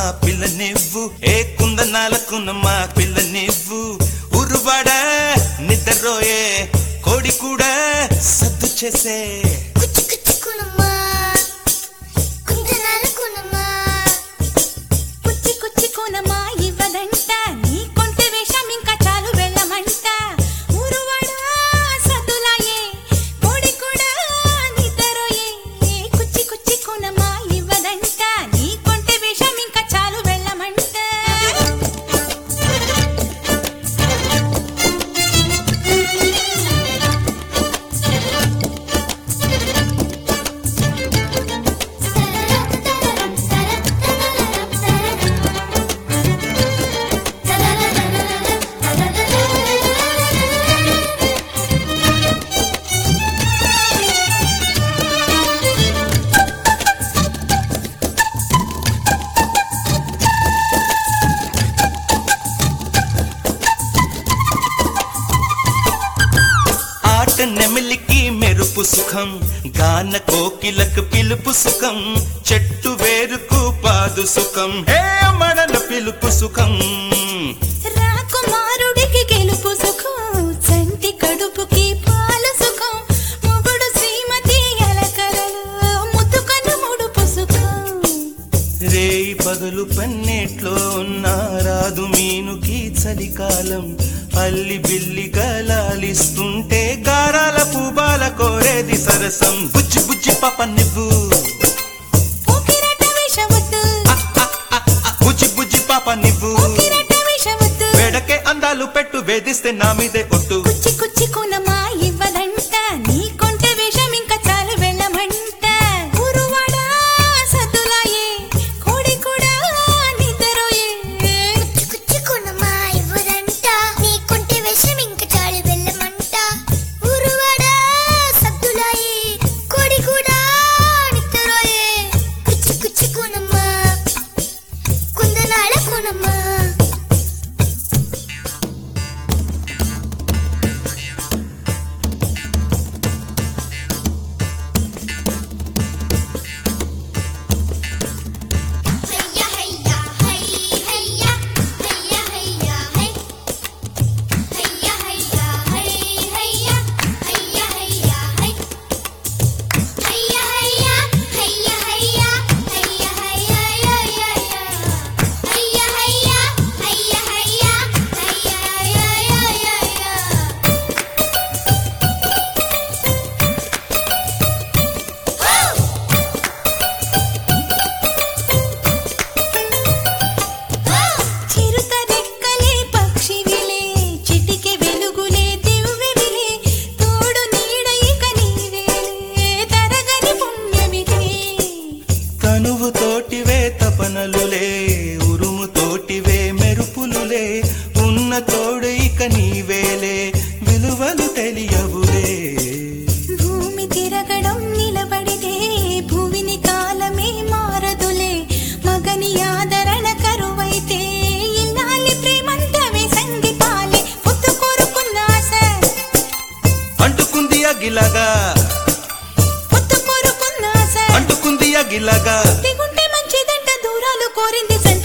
పిల్ల నువ్వు ఏ కుందనాలకున్నమ్మా పిల్ల నువ్వు ఉరువాడ నిద్రరోయే కోడి కూడా సద్దు చేసే కుచ్చి కుచ్చి కునమ్మా కుందనాల కునమ్మా కుచ్చి కుచ్చి కోనమా ఇవ్వదంట నీ కొంటె వేషం ఇంకా చాలు వెళ్ళమంట ఊరువాడా సద్దులాయే కోడి కూడా నిద్రయే కుచ్చి కుచ్చి కోనమా ఇవ్వదంట నీ కొంటె వేషం ఇంకా చాలు వెళ్ళమంట ఆట నెమిలికి మెరుపు సుఖం గాన కోకిలకు పిలుపు సుఖం చెట్టు వేరుకు పాదు సుఖం హే మడల పిలుపు సుఖం రాకుమారుడికి గెలుపు సుఖం చంటి కడుపుకి పాల సుఖం మొగుడు శ్రీమతి అలకరలు ముతుకను ముడుపు సుఖం రేయి పగలు పన్నెట్లో ఉన్న రాదు మీనుకి చలికాలం అల్లి బిల్లి గలాలిస్తుంటే గారాల పూబాల కోరేది సరసం బుజ్జి బుజ్జి పాప నువ్వు ఊకిరట విషవద్దు బుజ్జి బుజ్జి పాప నువ్వు ఊకిరట విషవద్దు వేడకే అందాలు పెట్టు వేధిస్తే నా మీదే ఒట్టు కుచ్చి కుచ్చి కొనమా ఇవ్వదంట నీ కొంటె వేషం ఇంకా చాలు వెళ్ళమంట ఊరువాడా సద్దులాయే కోడి కూడా నిద్రయే కుచ్చి కునమ్మా ఇవ్వదంట నీ కొంటె విషం ఇంక చాలు వెళ్ళమంట ఊరువాడా సద్దులాయి కోడి కూడా నిత్తరోయే కుచ్చి కుచ్చి కునమ్మా కుందనాల కునమ్మా హయ్యా హయ్యా హై హయ్యా హయ్యా హయ్యా హై హయ్యా హయ్యా హై హయ్యా హయ్యా హయ్యా హై హయ్యా హయ్యా హయ్యా హయ్యా హయ్యా హయ్యా హయ్యా హయ్యా హయ్యా హయ్యా హయ్యా హయ్యా హయ్యా చిరుత రెక్కలే పక్షివిలే చిటికె వెలుగులే దివ్వెవిలే తోడు నీడ ఇక నీవేలే తరగని పుణ్యమిదే తనువు తోటివే తపనలులే ఉరుము తోటివే మెరుపులులే ఉన్న తోడు ఇక నీవేలే విలువలు తెలియవులే భూమి తిరగడం నిలబడితే భూమిని కాలమే మారదులే మగని ఆదరణ కరువైతే ఇన్నాలి ప్రేమంతవే సంగి పాలే పొత్తు కోరుకున్న ఆశ అంటుకుంది అగిలగా పొత్తు కోరుకున్న ఆశ అంటుకుంది అగిలగా దిగుంటే మంచిదంట దూరాలు కోరింది సంధ్య